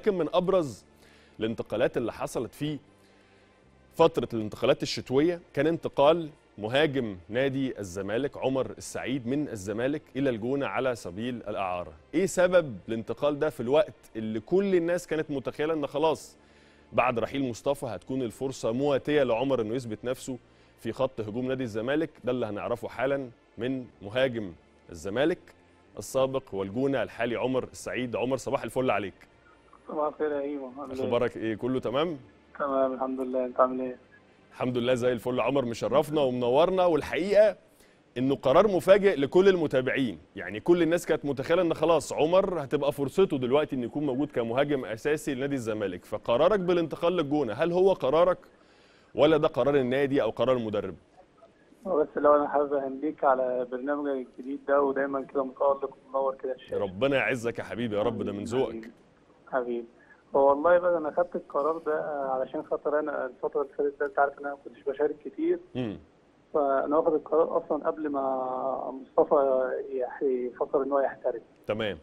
يمكن من ابرز الانتقالات اللي حصلت في فتره الانتقالات الشتويه كان انتقال مهاجم نادي الزمالك عمر السعيد من الزمالك الى الجونه على سبيل الاعاره ايه سبب الانتقال ده في الوقت اللي كل الناس كانت متخيله ان خلاص بعد رحيل مصطفى هتكون الفرصه مواتيه لعمر انه يثبت نفسه في خط هجوم نادي الزمالك ده اللي هنعرفه حالا من مهاجم الزمالك السابق والجونه الحالي عمر السعيد عمر صباح الفل عليك صباح الخير يا ايمن عامل ايه؟ اخبارك ايه كله تمام تمام الحمد لله انت عامل ايه؟ الحمد لله زي الفل عمر مشرفنا ومنورنا والحقيقه انه قرار مفاجئ لكل المتابعين يعني كل الناس كانت متخيله ان خلاص عمر هتبقى فرصته دلوقتي انه يكون موجود كمهاجم اساسي لنادي الزمالك فقرارك بالانتقال للجونه هل هو قرارك ولا ده قرار النادي او قرار المدرب بس لو انا حابب اهنيك على برنامجك الجديد ده ودايما كده متالق ومنور كده الشاشة ربنا يعزك يا حبيبي يا رب ده من ذوقك حبيبي هو والله بقى انا خدت القرار ده علشان خاطر انا الفتره اللي فاتت ده انت عارف ان انا ما كنتش بشارك كتير امم فانا واخد القرار اصلا قبل ما مصطفى يح- يفكر ان هو يحترف تمام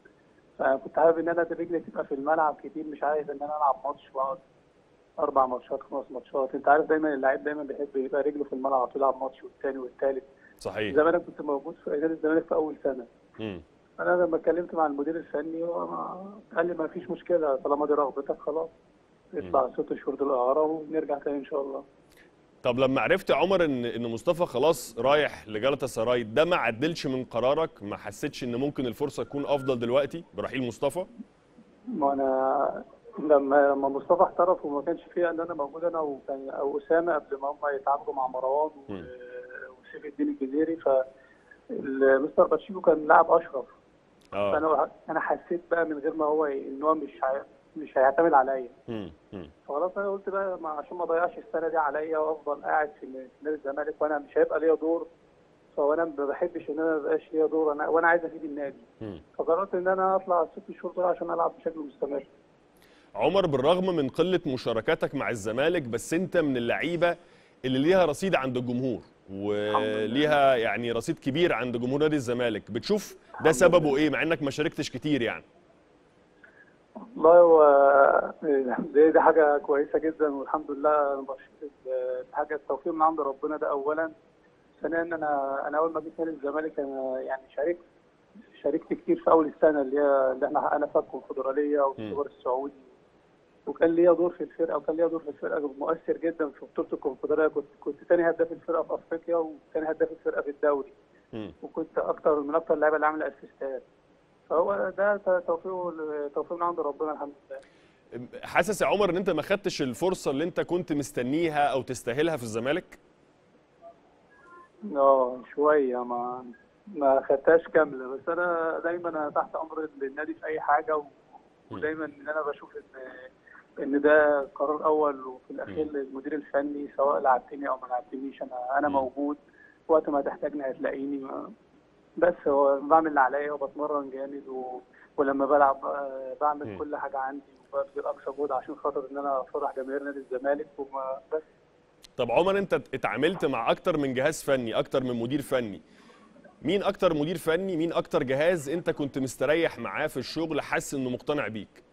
فكنت حابب ان انا رجلي تبقى في الملعب كتير مش عايز ان انا العب ماتش واقعد اربع ماتشات خمس ماتشات انت عارف دايما اللعيب دايما بيحب يبقى رجله في الملعب على طول يلعب ماتش والتاني والتالت صحيح زمان انا كنت موجود في نادي الزمالك في اول سنه امم انا لما اتكلمت مع المدير الفني هو ما- قال لي ما فيش مشكله طالما دي رغبتك خلاص اطلع ست شهور دول الاعاره ونرجع تاني ان شاء الله طب لما عرفت يا عمر ان ان مصطفى خلاص رايح لجلطة سراي ده ما عدلش من قرارك ما حسيتش ان ممكن الفرصه تكون افضل دلوقتي برحيل مصطفى ما انا لما لما مصطفى احترف وما كانش فيه ان انا موجود انا وكان او اسامه قبل ما هم يتعاقدوا مع مروان و- مم. وسيف الدين الجزيري ف مستر باتشيكو كان لاعب اشرف اه فانا انا حسيت بقى من غير ما هو ي- ان هو مش هي- مش هيعتمد عليا امم امم فخلاص انا قلت بقى ما عشان ما اضيعش السنه دي عليا وافضل قاعد في في نادي الزمالك وانا مش هيبقى ليا دور فانا ما بحبش ان انا ما يبقاش ليا دور انا وانا عايز افيد النادي امم فقررت ان انا اطلع الست شهور دول عشان العب بشكل مستمر عمر بالرغم من قله مشاركاتك مع الزمالك بس انت من اللعيبه اللي ليها رصيد عند الجمهور وليها يعني رصيد كبير عند جمهور نادي الزمالك بتشوف ده سببه ايه مع انك ما شاركتش كتير يعني والله هو دي, دي حاجة كويسة جدا والحمد لله أنا بشكر دي حاجة التوفيق من عند ربنا ده أولا ثانيا أنا أنا أول ما جيت نادي الزمالك أنا يعني شاركت شاركت كتير في أول السنة اللي هي اللي إحنا حققنا فيها الكونفدرالية والسوبر السعودي وكان ليا دور في الفرقة وكان ليا دور في الفرقة مؤثر جدا في بطولة الكونفدرالية كنت كنت تاني هداف الفرقة في أفريقيا وتاني هداف الفرقة في الدوري امم وكنت أكتر من أكتر اللعيبة اللي عاملة أسيستات فهو ده توفيق توفيق من عند ربنا الحمد لله حاسس يا عمر ان انت ما خدتش الفرصه اللي انت كنت مستنيها او تستاهلها في الزمالك اه شويه ما ما خدتهاش كامله بس انا دايما انا تحت امر النادي في اي حاجه و... ودايما ان انا بشوف ان ان ده قرار اول وفي الاخير للمدير الفني سواء لعبتني او ما لعبتنيش انا انا مم. موجود وقت ما تحتاجني هتلاقيني ما... بس هو بعمل اللي عليا وبتمرن جامد و... ولما بلعب آه، بعمل مم. كل حاجه عندي وببذل اقصى جهد عشان خاطر ان انا افرح جماهير نادي الزمالك وما بس طب عمر انت اتعاملت مع اكتر من جهاز فني اكتر من مدير فني مين اكتر مدير فني مين اكتر جهاز انت كنت مستريح معاه في الشغل حاسس انه مقتنع بيك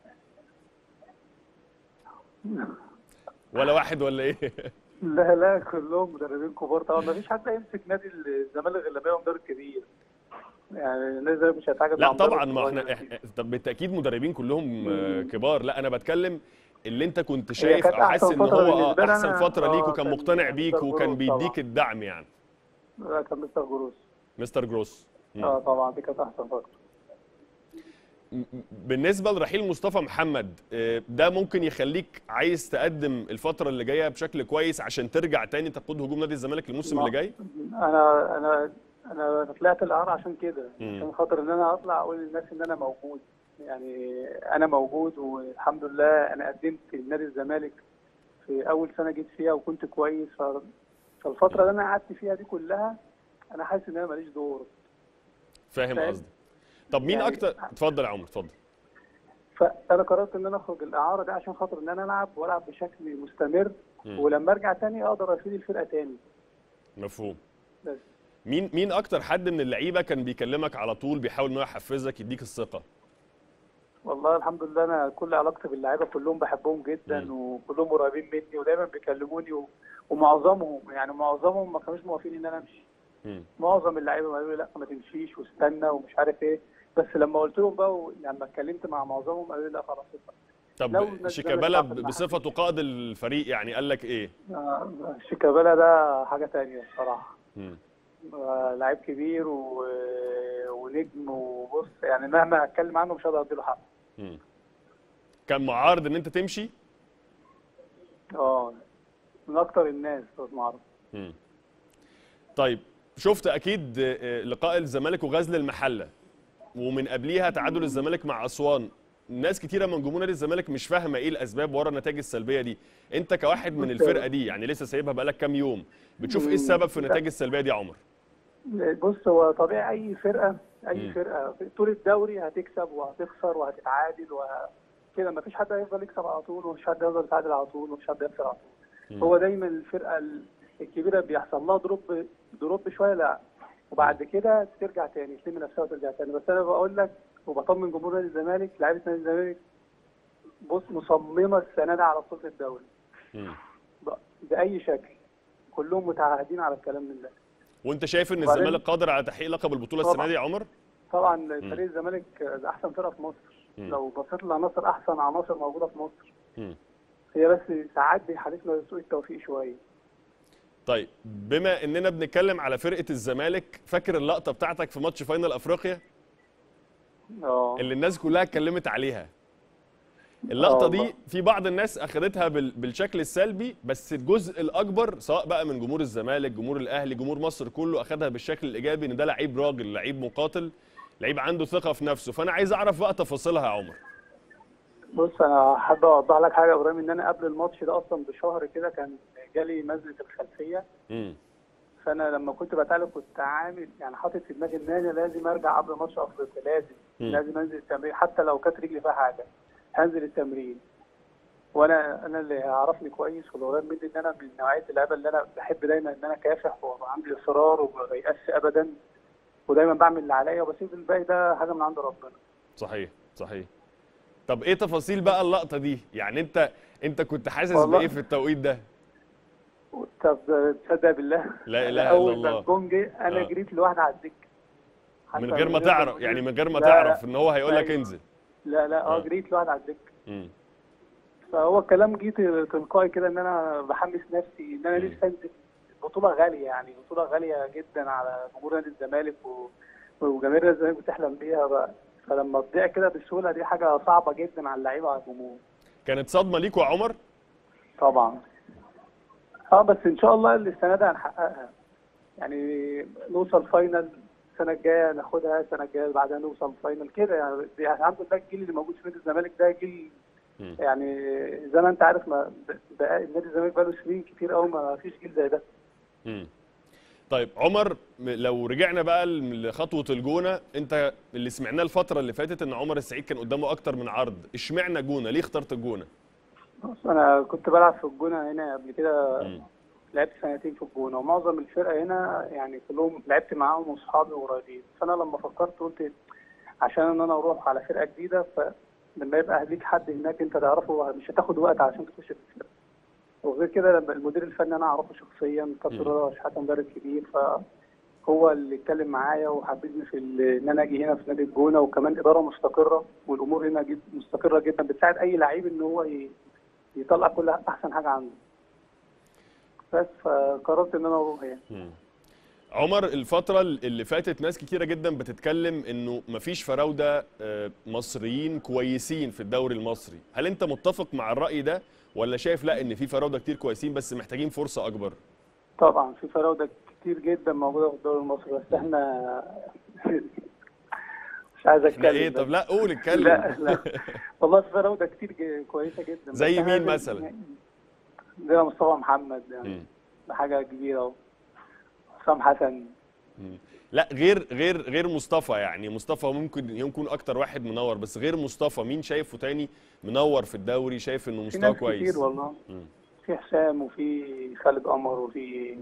ولا واحد ولا ايه لا لا كلهم مدربين كبار طبعا ما فيش حد هيمسك نادي الزمالك غير لما يبقى مدرب كبير يعني النادي الزمالك مش هيتعاقد لا مع مدرب طبعا ما صغير. احنا إح- طب بالتاكيد مدربين كلهم آه، مم. كبار لا انا بتكلم اللي انت كنت شايف كانت او حاسس أحسن ان فترة هو بالنسبة اه لي احسن أنا. فتره ليك آه، وكان كان مقتنع بيك مستر وكان جروس بيديك طبعاً. الدعم يعني لا كان مستر جروس مستر جروس مم. اه طبعا دي كانت احسن فتره بالنسبه لرحيل مصطفى محمد آه، ده ممكن يخليك عايز تقدم الفتره اللي جايه بشكل كويس عشان ترجع تاني تقود هجوم نادي الزمالك الموسم ما- اللي جاي انا انا انا طلعت الاعاره عشان كده مم. عشان خاطر ان انا اطلع اقول للناس ان انا موجود يعني انا موجود والحمد لله انا قدمت لنادي الزمالك في اول سنه جيت فيها وكنت كويس ف... فالفتره اللي انا قعدت فيها دي كلها انا حاسس ان انا ماليش دور فاهم فاهم. قصدي طب مين يعني- اكتر اتفضل يا عمر اتفضل فانا قررت ان انا اخرج الاعاره دي عشان خاطر ان انا العب والعب بشكل مستمر مم. ولما ارجع تاني اقدر افيد الفرقه تاني مفهوم بس مين مين اكتر حد من اللعيبه كان بيكلمك على طول بيحاول ان هو يحفزك يديك الثقه والله الحمد لله انا كل علاقتي باللعيبه كلهم بحبهم جدا مم. وكلهم قريبين مني ودايما بيكلموني و... ومعظمهم يعني معظمهم ما كانوش موافقين ان انا امشي مم. معظم اللعيبه قالوا لي لا ما تمشيش واستنى ومش عارف ايه بس لما قلت لهم بقى و- لما اتكلمت مع معظمهم قالوا لي لا خلاص اتفضل. لو طب الناس شيكابالا بدأت تعرف بصفته قائد الفريق يعني قال لك ايه؟ آه، شيكابالا ده حاجه تانية الصراحه مم. آه، لعيب كبير و... ونجم وبص يعني مهما اتكلم عنه مش هقدر اديله حقه مم. كان معارض ان انت تمشي؟ اه من اكتر الناس معروف مم. طيب شفت اكيد آه، لقاء الزمالك وغزل المحله ومن قبليها تعادل الزمالك مع اسوان ناس كتيره من جمهور نادي الزمالك مش فاهمه ايه الاسباب ورا النتائج السلبيه دي انت كواحد من الفرقه دي يعني لسه سايبها بقالك كام يوم بتشوف ايه السبب في النتائج السلبيه دي يا عمر بص هو طبيعي اي فرقه اي مم. فرقه في طول الدوري هتكسب وهتخسر وهتتعادل وكده ما فيش حد هيفضل يكسب على طول ومفيش حد هيفضل يتعادل على طول ومفيش حد يخسر على طول مم. هو دايما الفرقه ال- الكبيره بيحصل لها دروب دروب شويه لا وبعد كده ترجع تاني تلم نفسها وترجع تاني بس انا بقول لك وبطمن جمهور نادي الزمالك لعيبه نادي الزمالك بص مصممه السنه دي على بطوله الدوري مم. ب- باي شكل كلهم متعهدين على الكلام من ده وانت شايف ان وبعدين- الزمالك قادر على تحقيق لقب البطوله السنه طبعاً. دي يا عمر طبعا فريق الزمالك ده احسن فرقه في مصر مم. لو بصيت لعناصر احسن عناصر موجوده في مصر مم. هي بس ساعات بيحالفنا سوء التوفيق شويه طيب بما اننا بنتكلم على فرقه الزمالك فاكر اللقطه بتاعتك في ماتش فاينل افريقيا اه اللي الناس كلها اتكلمت عليها اللقطه آه دي والله. في بعض الناس اخذتها بال- بالشكل السلبي بس الجزء الاكبر سواء بقى من جمهور الزمالك جمهور الاهلي جمهور مصر كله اخذها بالشكل الايجابي ان ده لعيب راجل لعيب مقاتل لعيب عنده ثقه في نفسه فانا عايز اعرف بقى تفاصيلها يا عمر بص انا حابب اوضح لك حاجه يا ابراهيم ان انا قبل الماتش ده اصلا بشهر كده كان جالي نزله الخلفيه امم فانا لما كنت بتعالج كنت عامل يعني حاطط في دماغي ان انا لازم ارجع قبل ماتش افريقيا لازم مم. لازم انزل التمرين حتى لو كانت رجلي فيها حاجه هنزل التمرين وانا انا اللي يعرفني كويس واللي قريب مني ان انا من نوعيه اللعيبه اللي انا بحب دايما ان انا كافح وابقى عندي اصرار وما بيأس ابدا ودايما بعمل اللي عليا وبسيب الباقي ده حاجه من عند ربنا صحيح صحيح طب ايه تفاصيل بقى اللقطه دي يعني انت انت كنت حاسس والله. بايه في التوقيت ده طب تصدق بالله لا أنا إله إلا اول الله. ما الجون جه انا آه. جريت لوحدي على الدكه حتى من غير ما المدير- تعرف يعني من غير ما لا، تعرف ان هو هيقول لك أيوة. انزل لا لا آه. اه جريت لوحدي على الدكه امم فهو الكلام جه تلقائي كده ان انا بحمس نفسي ان انا مم. نفسي انزل بطوله غاليه يعني بطوله غاليه جدا على جمهور نادي الزمالك و... وجماهير نادي الزمالك بتحلم بيها بقى فلما تضيع كده بالسهوله دي حاجه صعبه جدا على اللعيبه وعلى الجمهور كانت صدمه ليكوا يا عمر طبعا اه بس ان شاء الله السنه دي هنحققها يعني نوصل فاينل السنه الجايه ناخدها السنه الجايه اللي بعدها نوصل فاينل كده يعني يعني الحمد لله الجيل اللي موجود في نادي الزمالك ده جيل مم. يعني زي ما انت عارف ما بقى نادي الزمالك بقاله سنين كتير قوي ما فيش جيل زي ده مم. طيب عمر م- لو رجعنا بقى ل- لخطوه الجونه انت اللي سمعناه الفتره اللي فاتت ان عمر السعيد كان قدامه اكتر من عرض اشمعنى جونه ليه اخترت الجونه بص انا كنت بلعب في الجونه هنا قبل كده مم. لعبت سنتين في الجونه ومعظم الفرقه هنا يعني كلهم لعبت معاهم واصحابي وقريبين فانا لما فكرت قلت عشان ان انا اروح على فرقه جديده فلما يبقى ليك حد هناك انت تعرفه مش هتاخد وقت عشان تخش في الفرقه وغير كده لما المدير الفني انا اعرفه شخصيا كابتن مم. رضا شحاته مدرب كبير فهو اللي اتكلم معايا وحببني في ال- ان انا اجي هنا في نادي الجونه وكمان اداره مستقره والامور هنا جد مستقره جدا بتساعد اي لعيب ان هو ي- يطلع كل احسن حاجه عنده بس فقررت ان انا اروح يعني مم. عمر الفترة اللي فاتت ناس كتيرة جدا بتتكلم انه مفيش فراودة آه، مصريين كويسين في الدوري المصري، هل انت متفق مع الرأي ده ولا شايف لا ان في فراودة كتير كويسين بس محتاجين فرصة اكبر؟ طبعا في فراوده كتير جدا موجوده في الدوري المصري بس احنا مش عايز اتكلم احنا ايه بس. طب لا قول اتكلم لا لا والله في فراوده كتير ج- كويسه جدا زي بس إحنا مين لازم- مثلا؟ زي مصطفى محمد يعني مم. ده حاجه كبيره اهو حسام حسن مم. لا غير غير غير مصطفى يعني مصطفى ممكن يكون اكتر واحد منور بس غير مصطفى مين شايفه تاني منور في الدوري شايف انه في مستوى ناس كويس؟ كتير والله مم. في حسام وفي خالد قمر وفي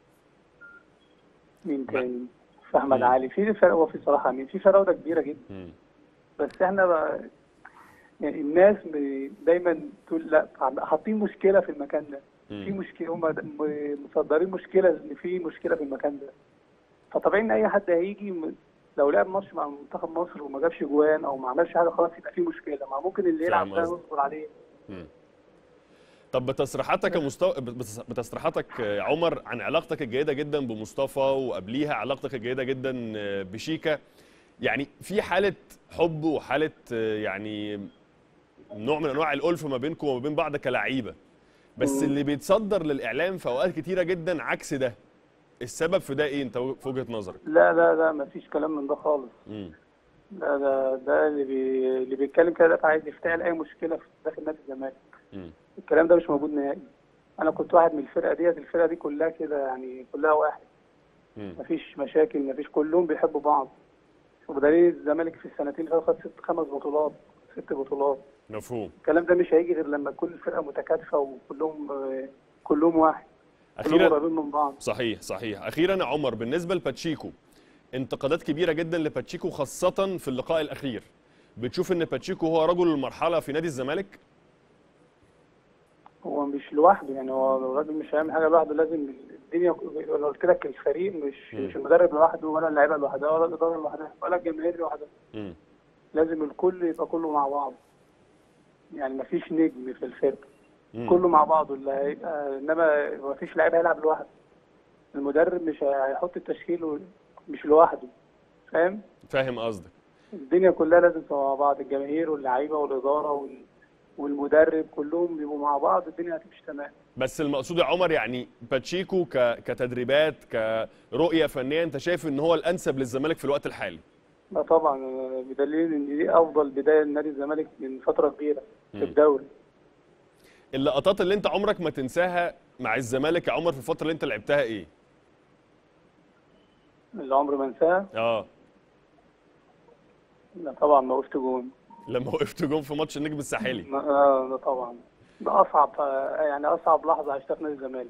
مين تاني في احمد مم. علي في فرق وفي صلاح امين في فراوده كبيره جدا مم. بس احنا بقى يعني الناس ب- دايما تقول لا حاطين مشكله في المكان ده في مم. مشكله هم م- مصدرين مشكله ان في مشكله في المكان ده فطبيعي ان اي حد هيجي م- لو لعب ماتش مع منتخب مصر وما جابش جوان او ما عملش حاجه خلاص يبقى في مشكله ما ممكن اللي يلعب فاهم ده قصدك. نصبر عليه مم. طب بتصريحاتك يا مستو... بتص- بتصريحاتك يا عمر عن علاقتك الجيده جدا بمصطفى وقبليها علاقتك الجيده جدا بشيكا يعني في حاله حب وحاله يعني نوع من انواع الالفه ما بينكم وما بين بعض كلعيبه بس مم. اللي بيتصدر للاعلام في اوقات كتيره جدا عكس ده السبب في ده ايه انت في وجهه نظرك لا لا لا ما فيش كلام من ده خالص مم. لا ده ده اللي بي... اللي بيتكلم كده ده عايز يفتعل اي مشكله في داخل نادي الزمالك مم. الكلام ده مش موجود نهائي انا كنت واحد من الفرقه ديت الفرقه دي كلها كده يعني كلها واحد مم. مفيش مشاكل مفيش كلهم بيحبوا بعض وبدليل الزمالك في السنتين اللي فاتوا خد ست خمس بطولات ست بطولات مفهوم الكلام ده مش هيجي غير لما كل الفرقه متكاتفه وكلهم آه، كلهم واحد كلهم اخيرا قريبين من بعض صحيح صحيح اخيرا يا عمر بالنسبه لباتشيكو انتقادات كبيره جدا لباتشيكو خاصه في اللقاء الاخير بتشوف ان باتشيكو هو رجل المرحله في نادي الزمالك هو مش لوحده يعني هو الراجل مش هيعمل حاجه لوحده لازم الدنيا انا قلت لك الفريق مش مم. مش المدرب لوحده ولا اللعيبه لوحدها ولا الاداره لوحدها ولا الجماهير لوحدها مم. لازم الكل يبقى كله مع بعض يعني مفيش نجم في الفرقه مم. كله مع بعضه اللي هيبقى انما مفيش لعيب هيلعب لوحده المدرب مش هيحط التشكيل و- مش لوحده فاهم فاهم قصدك الدنيا كلها لازم تبقى مع بعض الجماهير واللعيبه والاداره وال... والمدرب كلهم بيبقوا مع بعض الدنيا هتمشي تمام بس المقصود يا عمر يعني باتشيكو ك... كتدريبات كرؤيه فنيه انت شايف ان هو الانسب للزمالك في الوقت الحالي لا طبعا آه، بدليل ان دي افضل بدايه لنادي الزمالك من فتره كبيره مم. في الدوري اللقطات اللي انت عمرك ما تنساها مع الزمالك يا عمر في الفتره اللي انت لعبتها ايه اللي عمري ما انساها اه لا طبعا ما وقفت جون لما وقفت جون في ماتش النجم الساحلي ما- آه، ده طبعا ده اصعب آه، يعني اصعب لحظه عشتها في نادي الزمالك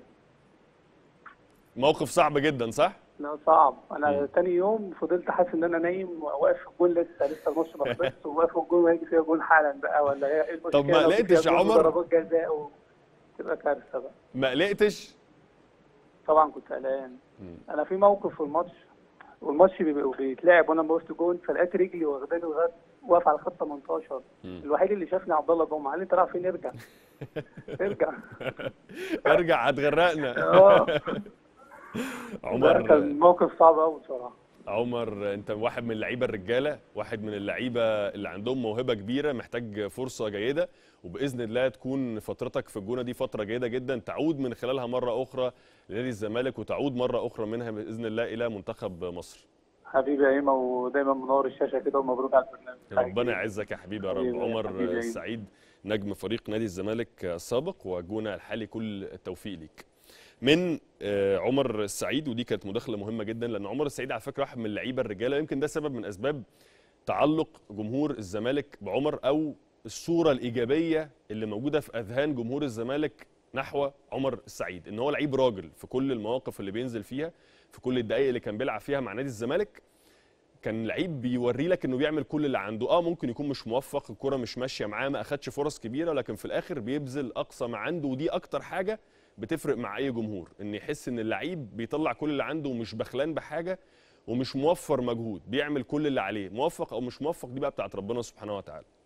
موقف صعب جدا صح لا صعب انا مم. تاني يوم فضلت حاسس ان انا نايم واقف في الجون لسه لسه الماتش ما خلصش وواقف في الجون وهيجي فيها جون حالا بقى ولا هي ايه المشكله طب ما لو في لقيتش فيها يا جون عمر؟ ضربات جزاء و- تبقى كارثه بقى ما قلقتش طبعا كنت قلقان مم. انا في موقف في الماتش والماتش بيبقى- بيتلعب وانا بوست جون فلقيت رجلي واخداني لغايه واقف على خط 18 مم. الوحيد اللي شافني عبد الله جمعه قال لي انت رايح فين ارجع ارجع ارجع هتغرقنا اه ده عمر كان موقف صعب قوي بصراحه عمر انت واحد من اللعيبه الرجاله واحد من اللعيبه اللي عندهم موهبه كبيره محتاج فرصه جيده وباذن الله تكون فترتك في الجونه دي فتره جيده جدا تعود من خلالها مره اخرى لنادي الزمالك وتعود مره اخرى منها باذن الله الى منتخب مصر حبيبي يا ايما ودايما منور الشاشه كده ومبروك على البرنامج ربنا يعزك يا حبيبي يا رب حبيبي- عمر حبيبي يا إيمان. السعيد نجم فريق نادي الزمالك السابق وجونه الحالي كل التوفيق ليك من آه، عمر السعيد ودي كانت مداخله مهمه جدا لان عمر السعيد على فكره واحد من اللعيبه الرجاله يمكن ده سبب من اسباب تعلق جمهور الزمالك بعمر او الصوره الايجابيه اللي موجوده في اذهان جمهور الزمالك نحو عمر السعيد ان هو لعيب راجل في كل المواقف اللي بينزل فيها في كل الدقائق اللي كان بيلعب فيها مع نادي الزمالك كان لعيب بيوري لك انه بيعمل كل اللي عنده اه ممكن يكون مش موفق الكره مش ماشيه معاه ما اخدش فرص كبيره لكن في الاخر بيبذل اقصى ما عنده ودي اكتر حاجه بتفرق مع اي جمهور ان يحس ان اللعيب بيطلع كل اللي عنده ومش بخلان بحاجه ومش موفر مجهود بيعمل كل اللي عليه موفق او مش موفق دي بقى بتاعت ربنا سبحانه وتعالى